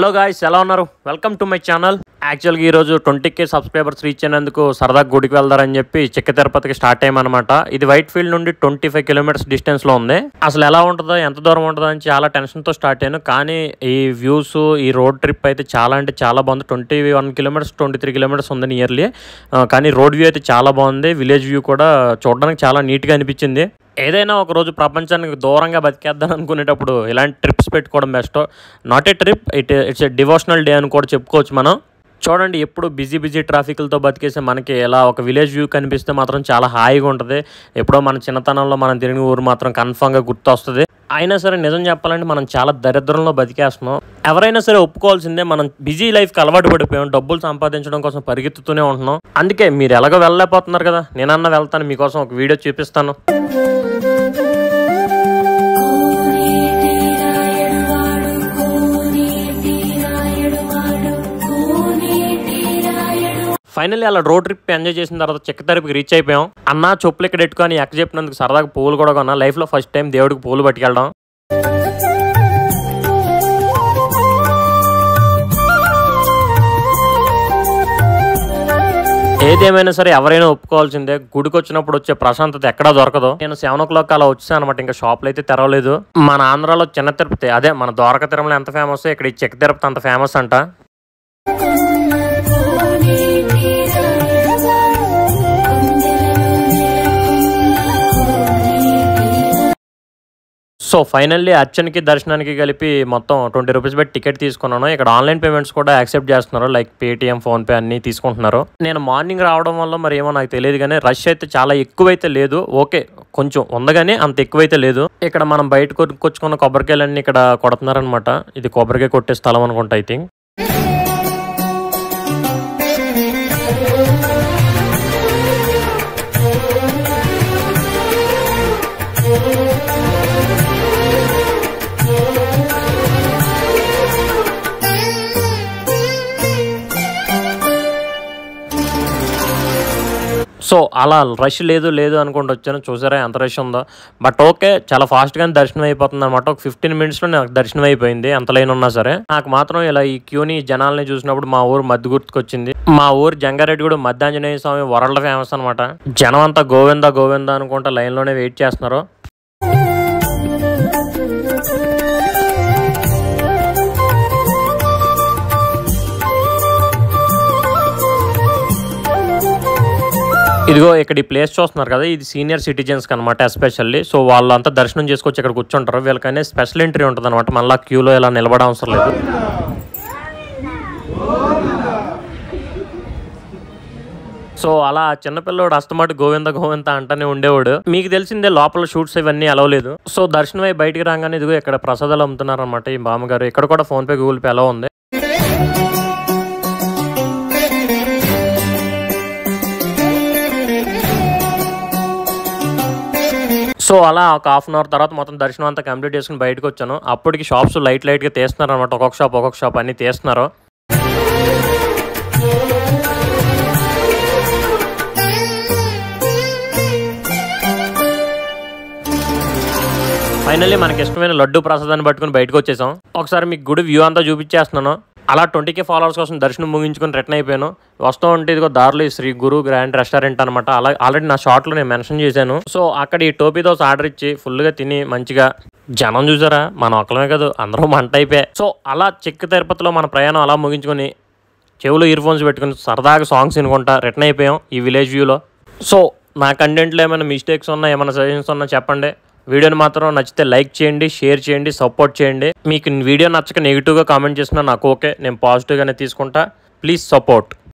hello guys ఎలా ఉన్నారు welcome to my channel యాక్చువల్గా ఈరోజు ట్వంటీ కే సబ్స్క్రైబర్స్ రీచ్ అయినందుకు సరదా గుడికి వెళ్దారని చెప్పి చిక్క తిరుపతికి స్టార్ట్ అయ్యామన్నమాట ఇది వైట్ ఫీల్డ్ నుండి ట్వంటీ ఫైవ్ కిలోమీటర్స్ డిస్టెన్స్లో ఉంది అసలు ఎలా ఉంటుందో ఎంత దూరం ఉంటుందో అని చాలా టెన్షన్తో స్టార్ట్ అయ్యాను కానీ ఈ వ్యూస్ ఈ రోడ్ ట్రిప్ అయితే చాలా అంటే చాలా బాగుంది twenty one kilometres twenty three kilometres ఉంది నియర్లీ కానీ రోడ్ వ్యూ అయితే చాలా బాగుంది విలేజ్ వ్యూ కూడా చూడడానికి చాలా నీట్గా అనిపించింది ఏదైనా ఒక రోజు ప్రపంచానికి దూరంగా బతికేద్దాం అనుకునేటప్పుడు ఇలాంటి ట్రిప్స్ పెట్టుకోవడం best not a trip it it's a devotional day అని కూడా చెప్పుకోవచ్చు మనం చూడండి ఎప్పుడు బిజీ బిజీ ట్రాఫిక్లతో బతికేసే మనకి ఇలా ఒక విలేజ్ వ్యూ కనిపిస్తే మాత్రం చాలా హాయిగా ఉంటుంది ఎప్పుడో మన చిన్నతనంలో మనం తిరిగిన ఊరు మాత్రం కన్ఫామ్గా గుర్తొస్తుంది అయినా సరే నిజం చెప్పాలంటే మనం చాలా దరిద్రంలో బతికేస్తున్నాం ఎవరైనా సరే ఒప్పుకోవాల్సిందే మనం బిజీ లైఫ్కి అలవాటు పడిపోయాం డబ్బులు సంపాదించడం కోసం పరిగెత్తుతూనే ఉంటున్నాం అందుకే మీరు ఎలాగో వెళ్ళలేకపోతున్నారు కదా నేనన్నా వెళ్తాను మీకోసం ఒక వీడియో చూపిస్తాను ఫైనల్లీ అలా రోడ్ ట్రిప్ ఎంజాయ్ చేసిన తర్వాత చెక్క తరపుకి రీచ్ అయిపోయాం అన్న చెప్పులు ఇక్కడ పెట్టుకొని ఎక్క చెప్పినందుకు సరదాగా పూలు కూడా కొన్నా లైఫ్లో ఫస్ట్ టైం దేవుడికి పూలు పట్టుకెళ్ళడం ఏదేమైనా సరే ఎవరైనా ఒప్పుకోవాల్సిందే గుడికి వచ్చినప్పుడు వచ్చే ప్రశాంతత ఎక్కడా దొరకదు నేను సెవెన్ ఓ క్లాక్ అలా వచ్చాను అనమాట ఇంకా షాప్లు అయితే తెరవలేదు మన ఆంధ్రాలో చిన్న తిరుపతి అదే మన ద్వారక తిరుమల ఎంత ఫేమస్ ఇక్కడ ఈ చెక్క తిరుపతి అంత ఫేమస్ అంట సో ఫైనల్లీ అర్చనకి దర్శనానికి కలిపి మొత్తం ట్వంటీ రూపీస్ పెట్టి టికెట్ తీసుకున్నాను ఇక్కడ ఆన్లైన్ పేమెంట్స్ కూడా యాక్సెప్ట్ చేస్తున్నారు లైక్ పేటిఎం ఫోన్పే అన్ని తీసుకుంటున్నారు నేను మార్నింగ్ రావడం వల్ల మరి ఏమో నాకు తెలియదు కానీ రష్ అయితే చాలా ఎక్కువైతే లేదు ఓకే కొంచెం ఉందగానే అంత ఎక్కువైతే లేదు ఇక్కడ మనం బయట కొనుక్కొచ్చుకున్న కొబ్బరికాయలన్నీ ఇక్కడ కొడుతున్నారనమాట ఇది కొబ్బరికాయ కొట్టే స్థలం అనుకుంటా ఐ థింక్ సో అలా రష్ లేదు లేదు అనుకుంటూ వచ్చాను చూసారా ఎంత రష్ ఉందో బట్ ఓకే చాలా ఫాస్ట్గానే దర్శనం అయిపోతుంది అనమాట ఒక ఫిఫ్టీన్ మినిట్స్లో నాకు దర్శనం అయిపోయింది ఎంత లైన్ ఉన్నా సరే నాకు మాత్రం ఇలా ఈ క్యూని జనాల్ని చూసినప్పుడు మా ఊరు మధ్య గుర్తుకొచ్చింది మా ఊరు జంగారెడ్డి కూడా మధ్యాంజనేయ స్వామి వరల్డ్ ఫేమస్ అనమాట జనం అంతా గోవింద గోవింద అనుకుంటా లైన్లోనే వెయిట్ చేస్తున్నారు ఇదిగో ఇక్కడ ఈ ప్లేస్ చూస్తున్నారు కదా ఇది సీనియర్ సిటిజన్స్ అనమాట ఎస్పెషల్లీ సో వాళ్ళంతా దర్శనం చేసుకొచ్చి ఇక్కడ కూర్చుంటారు వీళ్ళకనే స్పెషల్ ఎంట్రీ ఉంటుంది అనమాట మళ్ళీ క్యూలో ఇలా నిలబడ అవసరం లేదు సో అలా చిన్నపిల్లడు అస్తమాటు గోవింద గోవింద అంటానే ఉండేవాడు మీకు తెలిసిందే లోపల షూట్స్ ఇవన్నీ అలవలేదు సో దర్శనం అయి బయటికి రాగానే ఇదిగో ఇక్కడ ప్రసాదాలు అమ్ముతున్నారు అనమాట ఈ బామ్మగారు ఇక్కడ కూడా ఫోన్ పే గూగుల్ పే అలా ఉంది సో అలా ఒక హాఫ్ అన్ అవర్ తర్వాత మొత్తం దర్శనం అంతా కంప్లీట్ చేసుకుని బయటకు వచ్చాను అప్పటికి షాప్స్ లైట్ లైట్గా తీస్తున్నారు అనమాట ఒక్కొక్క షాప్ ఒక్కొక్క షాప్ అన్ని తీస్తున్నారు ఫైనల్లీ మనకి ఇష్టమైన లడ్డు ప్రసాదాన్ని పట్టుకుని బయటకు వచ్చేసాం ఒకసారి మీకు గుడి వ్యూ అంతా చూపించేస్తున్నాను అలా ట్వంటీ కే ఫాలోవర్స్ కోసం దర్శనం ముగించుకొని రిటర్న్ అయిపోయాను వస్తూ ఉంటే ఇదిగో దారిలో ఈ శ్రీ గురు గ్రాండ్ రెస్టారెంట్ అనమాట అలా ఆల్రెడీ నా షార్ట్లో నేను మెన్షన్ చేశాను సో అక్కడ ఈ టోపీ దోశ ఆర్డర్ ఇచ్చి ఫుల్గా తిని మంచిగా జనం చూసారా మన ఒక్కలమే కాదు అందరూ మంట అయిపోయాయి సో అలా చెక్క తిరుపతిలో మన ప్రయాణం అలా ముగించుకొని చెవులో ఇయర్ ఫోన్స్ పెట్టుకుని సరదాగా సాంగ్స్ వినుకుంటా రిటర్న్ అయిపోయాం ఈ విలేజ్ వ్యూలో సో నా కంటెంట్లో ఏమైనా మిస్టేక్స్ ఉన్నా ఏమైనా సజెషన్స్ ఉన్నా చెప్పండి వీడియోని మాత్రం నచ్చితే లైక్ చేయండి షేర్ చేయండి సపోర్ట్ చేయండి మీకు వీడియో నచ్చక నెగిటివ్గా కామెంట్ చేసినా నాకు ఓకే నేను పాజిటివ్గానే తీసుకుంటా ప్లీజ్ సపోర్ట్